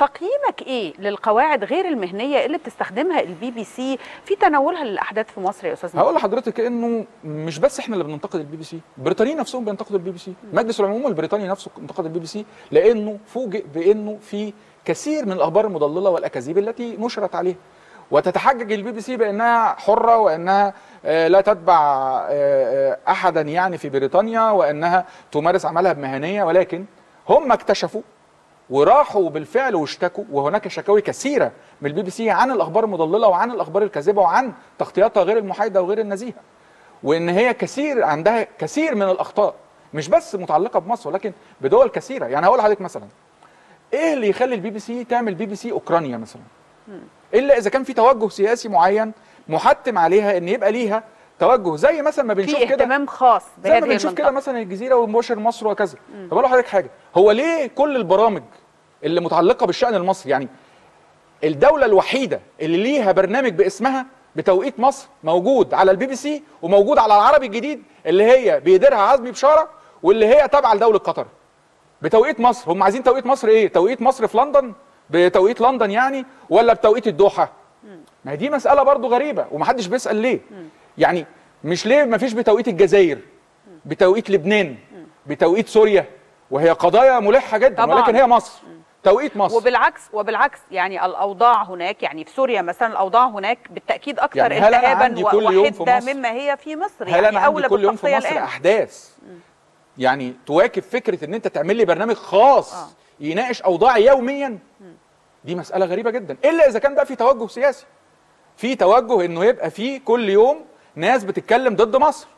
تقييمك ايه للقواعد غير المهنيه اللي بتستخدمها البي بي سي في تناولها للاحداث في مصر يا استاذ هقول لحضرتك انه مش بس احنا اللي بننتقد البي بي سي البريطانيين نفسهم بينتقدوا البي بي سي مجلس العموم البريطاني نفسه انتقد البي بي سي لانه فوجئ بانه في كثير من الاخبار المضلله والاكاذيب التي نشرت عليه وتتحجج البي بي سي بانها حره وانها آه، لا تتبع آه، آه، احدا يعني في بريطانيا وانها تمارس عملها بمهنيه ولكن هم اكتشفوا وراحوا بالفعل واشتكوا وهناك شكاوي كثيره من البي بي سي عن الاخبار المضلله وعن الاخبار الكاذبه وعن تغطياتها غير المحايده وغير النزيهه وان هي كثير عندها كثير من الاخطاء مش بس متعلقه بمصر ولكن بدول كثيره يعني هقول لحضرتك مثلا ايه اللي يخلي البي بي سي تعمل بي بي سي اوكرانيا مثلا الا اذا كان في توجه سياسي معين محتم عليها ان يبقى ليها توجه زي مثلا ما بنشوف في كده اهتمام خاص زي ما بهذه بنشوف كده المنطقه مثلا الجزيره ومباشر مصر وكذا طب اقول لحضرتك حاجه هو ليه كل البرامج اللي متعلقه بالشان المصري يعني الدوله الوحيده اللي ليها برنامج باسمها بتوقيت مصر موجود على البي بي سي وموجود على العربي الجديد اللي هي بيديرها عزمي بشاره واللي هي تابعه لدوله قطر بتوقيت مصر هم عايزين توقيت مصر ايه توقيت مصر في لندن بتوقيت لندن يعني ولا بتوقيت الدوحه ما هي دي مساله برضو غريبه ومحدش بيسال ليه يعني مش ليه ما فيش بتوقيت الجزائر بتوقيت لبنان بتوقيت سوريا وهي قضايا ملحه جدا طبعاً. ولكن هي مصر توقيت مصر وبالعكس وبالعكس يعني الاوضاع هناك يعني في سوريا مثلا الاوضاع هناك بالتاكيد اكثر يعني هل أنا التهابا عندي كل يوم في وحده مصر؟ مما هي في مصر هل يعني انا عندي اولى كل يوم في بالتغطية مصر الآن. احداث يعني تواكب فكره ان انت تعمل لي برنامج خاص آه. يناقش اوضاعي يوميا دي مساله غريبه جدا الا اذا كان بقى في توجه سياسي في توجه انه يبقى في كل يوم ناس بتتكلم ضد مصر